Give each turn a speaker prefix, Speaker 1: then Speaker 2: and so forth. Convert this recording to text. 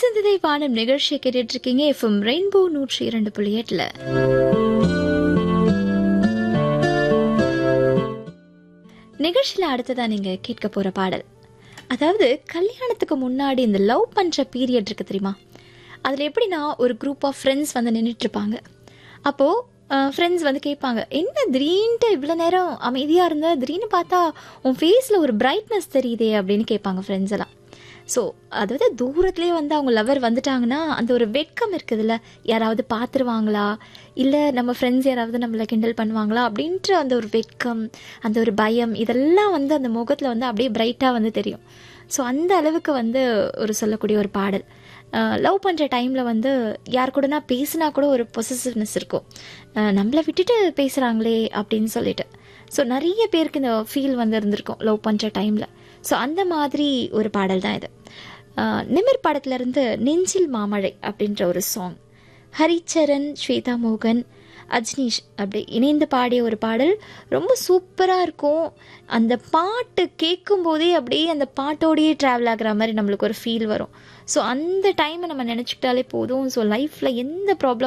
Speaker 1: சிந்ததை வானம் நிகழ்ச்சியை கேட்டுட்டு இருக்கீங்க எஃப்எம் ரெயின்போ நூற்றி இரண்டு புள்ளி எட்டுல நிகழ்ச்சியில அடுத்ததா நீங்க கேட்க போற பாடல் அதாவது கல்யாணத்துக்கு முன்னாடி இந்த லவ் பண்ற பீரியட் இருக்கு தெரியுமா அதுல எப்படின்னா ஒரு குரூப் ஆஃப் ஃப்ரெண்ட்ஸ் வந்து நின்றுட்டு இருப்பாங்க அப்போ ஃப்ரெண்ட்ஸ் வந்து கேட்பாங்க என்ன திடீர்னுட்டு இவ்வளோ நேரம் அமைதியாக இருந்த திடீர்னு பார்த்தா உன் ஃபேஸில் ஒரு பிரைட்னஸ் தெரியுதே அப்படின்னு கேட்பாங்க ஃப்ரெண்ட்ஸ் எல்லாம் ஸோ அதாவது தூரத்துலேயே வந்து அவங்க லவர் வந்துட்டாங்கன்னா அந்த ஒரு வெட்கம் இருக்குதுல்ல யாராவது பார்த்துருவாங்களா இல்லை நம்ம ஃப்ரெண்ட்ஸ் யாராவது நம்மளை கிண்டல் பண்ணுவாங்களா அப்படின்ற அந்த ஒரு வெட்கம் அந்த ஒரு பயம் இதெல்லாம் வந்து அந்த முகத்தில் வந்து அப்படியே பிரைட்டாக வந்து தெரியும் ஸோ அந்த அளவுக்கு வந்து ஒரு சொல்லக்கூடிய ஒரு பாடல் லவ் பண்ணுற டைமில் வந்து யார் கூடனா பேசினா கூட ஒரு பொசசிவ்னஸ் இருக்கும் அஹ் நம்மளை விட்டுட்டு பேசுகிறாங்களே அப்படின்னு சொல்லிட்டு ஸோ நிறைய பேருக்கு இந்த ஃபீல் வந்து இருந்திருக்கும் லவ் பண்ணுற டைமில் ஸோ அந்த மாதிரி ஒரு பாடல் தான் இது அஹ் நிமிர் படத்துலேருந்து நெஞ்சில் மாமழை அப்படின்ற ஒரு சாங் ஹரிச்சரன் ஸ்வேதா மோகன் அஜ்னீஷ் அப்படி இணைந்து பாடிய ஒரு பாடல் ரொம்ப சூப்பராக இருக்கும் அந்த பாட்டு கேட்கும் போதே அப்படியே அந்த பாட்டோடையே ட்ராவல் ஆகுற மாதிரி நம்மளுக்கு ஒரு ஃபீல் வரும் ஸோ அந்த டைமை நம்ம நினச்சிக்கிட்டாலே போதும் ஸோ லைஃப்பில் எந்த ப்ராப்ளம்